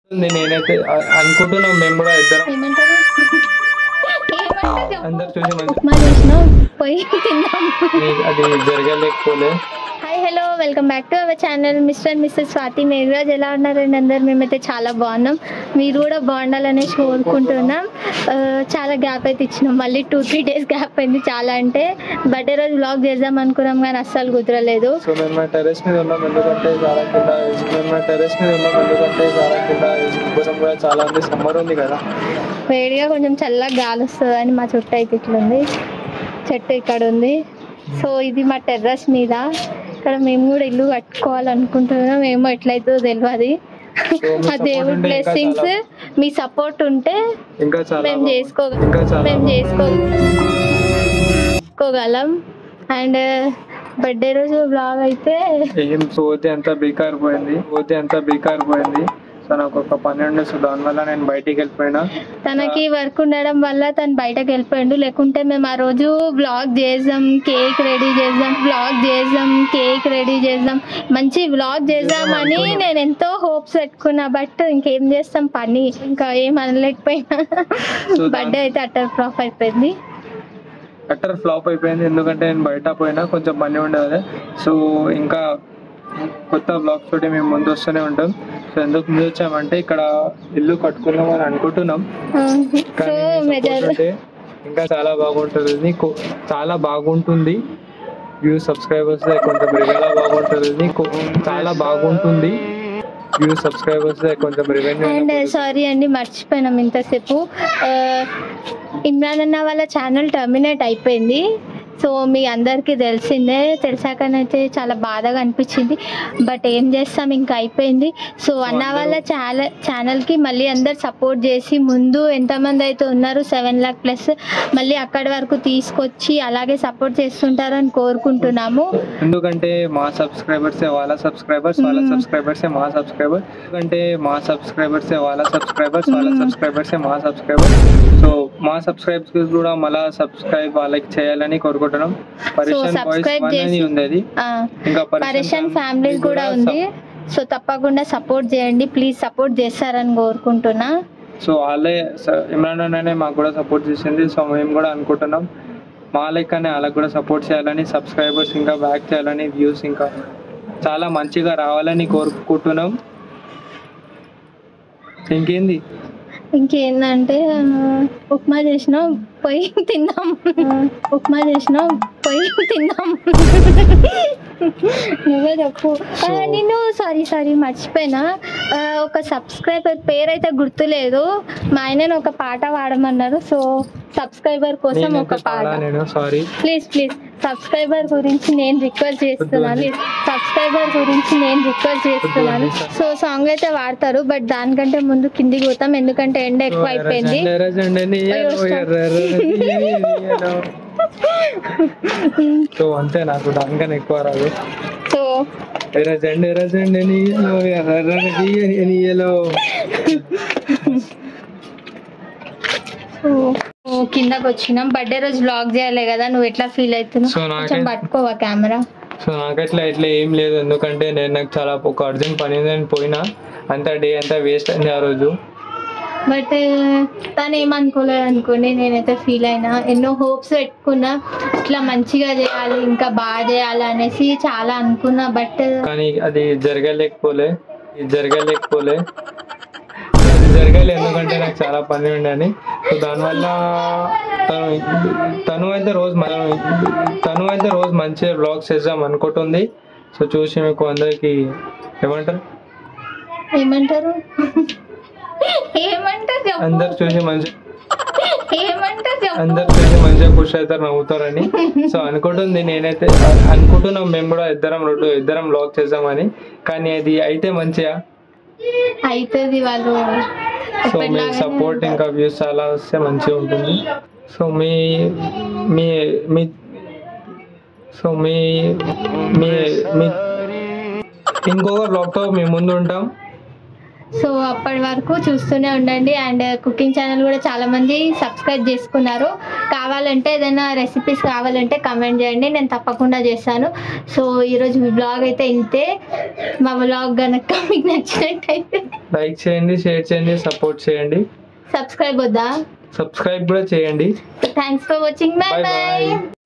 ఉంది నేనైతే అ- అనుకుంటున్నాం మేము కూడా ఇద్దరం ఏమంటారు ఏమంటారు చెప్పు. అందరు చూసి మంచి ఉప్మా చేసినాం పోయి తిందాం నీ- అది జరగలేకపోలే hi hello welcome back to our channel mister and missus Swathi Megharaj ఎలా ఉన్నారండి అందరు మేమైతే చాలా బాగున్నాం మీరు కూడా బాగుండాలనేసి కోరుకుంటున్నాం ఆ, చాలా గ్యాప్ అయితే ఇచ్చినాం మళ్ళీ టూ త్రీ డేస్ గ్యాప్ అయింది చాలా అంటే బర్త్డే రోజు బ్లాగ్ చేద్దాం అనుకున్నాం కానీ అస్సలు కుదరలేదు సో మేము మా టెరెస్ మీద ఉన్నాం ఎందుకంటే చాలా కింద మేము మా టెరెస్ మీద ఉన్నాం ఎందుకంటే చాలా కింద ఉబ్బరం కూడా చాలా ఉంది సమ్మర్ ఉంది కదా వేడిగా కొంచెం చల్లగా గాలి వస్తుంది అని మా చుట్టూ అయితే ఇట్లుంది చెట్టు ఇక్కడ ఉంది సో ఇది మా టెర్రస్ మీద ఇక్కడ మేము కూడా ఇల్లు కట్టుకోవాలనుకుంటున్నాం ఏమో ఎట్లయితుందో తెలియదు So, మీ ఆ support దేవుడి ఉంటే ఇంకా బ్లెస్సింగ్స్ చాలా- మీ సపోర్ట్ ఉంటే ఇంకా చాలా మేము బాగుంది. చేసుకో ఇంకా చాలా మేము బాగుంది. చేసుకో చేసుకోగలం అండ్ బర్త్డే రోజు బ్లాగ్ అయితే ఏం పోతే అంతా బేకార్ పోయింది పోతే అంతా బేకార్ పోయింది సో నాకు ఒక పని ఉండే సో దానివల్ల నేను బయటికి వెళ్ళిపోయినా తనకి వర్క్ ఉండడం వల్ల తను బయటకు వెళ్ళిపోయిండు లేకుంటే మేము ఆ రోజు బ్లాగ్ చేద్దాం కేక్ రెడీ చేద్దాం బ్లాగ్ చేద్దాం కేక్ రెడీ చేద్దాం మంచి బ్లాగ్ చేద్దామని నేను ఎంతో హోప్స్ పెట్టుకున్నా బట్ ఇంకేం చేస్తాం పని ఇంకా ఏం అనలేకపోయినా So, బర్త్డే అయితే అట్టర్ ఫ్లాప్ అయిపోయింది కట్టర్ ఫ్లాప్ అయిపోయింది ఎందుకంటే నేను బయట పోయినా కొంచెం పని ఉండేది సో ఇంకా కొత్త బ్లాగ్స్ తోటి మేము ముందు వస్తూనే ఉంటాం సో ఎందుకు ముందు వచ్చామంటే ఇక్కడ ఇల్లు కట్టుకున్నాం అని అనుకుంటున్నాం సో కానీ మీ support మెజర్ ఉంటే ఇంకా చాలా బాగుంటుంది నీకు చాలా బాగుంటుంది వ్యూ సబ్స్క్రైబర్స్ కొంచెం రెవెన్యూ బాగుంటుంది నీకు చాలా బాగుంటుంది వ్యూ సబ్స్క్రైబర్స్ కొంచెం రెవెన్యూ అండ్ సారీ అండి మర్చిపోయినాం ఇంతసేపు ఆ, ఇమ్రాన్ అన్న వాళ్ళ ఛానల్ టర్మినేట్ అయిపోయింది సో మీ అందరికీ తెలిసిందే తెలిసాకనైతే చాలా బాధగా అనిపించింది బట్ ఏం చేస్తాం ఇంకా అయిపోయింది సో అన్న వాళ్ళ ఛానల్ ఛానల్కి మళ్ళీ అందరు సపోర్ట్ చేసి ముందు ఎంతమంది అయితే ఉన్నారు సెవెన్ లాక్ ప్లస్ మళ్ళీ అక్కడి వరకు తీసుకొచ్చి అలాగే సపోర్ట్ చేస్తుంటారని కోరుకుంటున్నాము ఎందుకంటే మా సబ్స్క్రైబర్స్ వాళ్ళ సబ్స్క్రైబర్స్ వాళ్ళ మ్మ్. సబ్స్క్రైబర్స్ మా సబ్స్క్రైబర్ ఎందుకంటే మా సబ్స్క్రైబర్స్ వాళ్ళ సబ్స్క్రైబర్స్ వాళ్ళ మ్మ్. సబ్స్క్రైబర్స్ మా సబ్స్క్రైబర్ సో మా సబ్స్క్రైబ్స్ కూడా మళ్ళా సబ్స్క్రైబ్ వాళ్ళకి చేయాలని కోరుకుంటున్నాం పరిషన్ బాయ్స్ subscribe వన్ అని చేసి- ఉంది అది ఆ, ఇంకా పరేషన్ ఫ్యామిలీ కూడా ఉంది సో తప్పకుండా సపోర్ట్ చేయండి ప్లీజ్ సపోర్ట్ చేస్తారని కోరుకుంటున్నా సో వాళ్ళే స- ఇమ్రాన్ అన్ననే మాకు కూడా సపోర్ట్ చేసింది సో మేము కూడా అనుకుంటున్నాం మా లెక్కనే వాళ్ళకి కూడా సపోర్ట్ చేయాలని సబ్స్క్రైబర్స్ ఇంకా బ్యాక్ చేయాలని వ్యూస్ ఇంకా చాలా మంచిగా రావాలని కోరుకుంటున్నాం ఇంకేంది ఇంకేందంటే ఆ, ఉప్మా చేసినాం పోయి తిందాం ఆ, ఉప్మా చేసినాం పోయి తిందాం నువ్వే చెప్పు ఆ, నేను సారీ సారీ మర్చిపోయినా ఆ, ఒక సబ్స్క్రైబర్ పేరు అయితే గుర్తులేదు మా ఆయన ఒక పాట పాడమన్నారు సో సబ్స్క్రైబర్ కోసం ఒక నేనైతే పాట పాడా నేను సారీ ప్లీజ్ ప్లీజ్ సబ్స్క్రైబర్ గురించి నేను రిక్వెస్ట్ చేస్తున్నాను సబ్స్క్రైబర్ గురించి నేను రిక్వెస్ట్ చేస్తున్నాను సో సాంగ్ అయితే వాడతారు బట్ దానికంటే ముందు కిందికి పోతాం ఎందుకంటే ఎండ ఎక్కువ అయిపోయింది అయ్యో, stop. సో అంతే నాకు దానికన్నా ఎక్కువ రాదు సో ఎర్రజెండ ఎర్రజెండ నీయలో ఎర్ర నీయలో సో కిందకి వచ్చినాం బర్త్డే రోజు బ్లాగ్ చేయాలి కదా నువ్వు ఎట్లా ఫీల్ అవుతున్నావు సో నాకే- కొంచెం పట్టుకోవా కెమెరా సో నాకట్లా ఇట్లా ఏం లేదు ఎందుకంటే నేను నాకు చాలా ఒక అర్జెంట్ పని ఉందని పోయినా అంత డే అంతా వేస్ట్ అయింది ఆ రోజు బట్ తను ఏమనుకోలేదు అనుకోండి నేనైతే ఫీల్ అయినా ఎన్నో హోప్స్ పెట్టుకున్నా ఇట్లా మంచిగా చేయాలి ఇంకా బాగా చేయాలి అనేసి చాలా అనుకున్నా బట్ కానీ అది జరగలేకపోలే ఇది జరగలేకపోలే అది జరగాలి ఎందుకంటే నాకు చాలా పని ఉండని సో దానివల్ల తను తను అయితే రోజు మన- తను అయితే రోజు మంచిగా బ్లాగ్స్ చేద్దాం అనుకుంటుంది సో చూసి మీకు అందరికి ఏమంటారు ఏమంటారు ఏమంటారు చెప్పు అందరు చూసి మంచి ఏమంటారు చెప్పు అందరు చూసి మంచిగా ఖుషి అవుతారు నవ్వుతారని సో అనుకుంటుంది నేనైతే అనుకుంటున్నాం మేము కూడా ఇద్దరం రెండు ఇద్దరం బ్లాగ్ చేద్దామని కానీ అది అయితే మంచిగా అవుతుంది వాళ్ళు సో మీ ఎప్పటిలాగానే సపోర్ట్ ఉంటారు. ఇంకా వ్యూస్ అలా వస్తే మంచిగా ఉంటుంది సో మీ మీ మీ సో మీ మీ మీ ఇంకొక బ్లాగ్తో మీ ముందు ఉంటాం సో అప్పటి వరకు చూస్తూనే ఉండండి అండ్ కుకింగ్ ఛానల్ కూడా చాలామంది సబ్స్క్రైబ్ చేసుకున్నారు కావాలంటే ఏదైనా రెసిపీస్ కావాలంటే కమెంట్ చేయండి నేను తప్పకుండా చేస్తాను సో ఈరోజు మీ బ్లాగ్ అయితే ఇంతే మా బ్లాగ్ కనుక మీకు నచ్చినట్టయితే లైక్ చేయండి షేర్ చేయండి సపోర్ట్ చేయండి సబ్స్క్రైబ్ వద్దా సబ్స్క్రైబ్ కూడా చేయండి thanks for watching bye Bye bye. Bye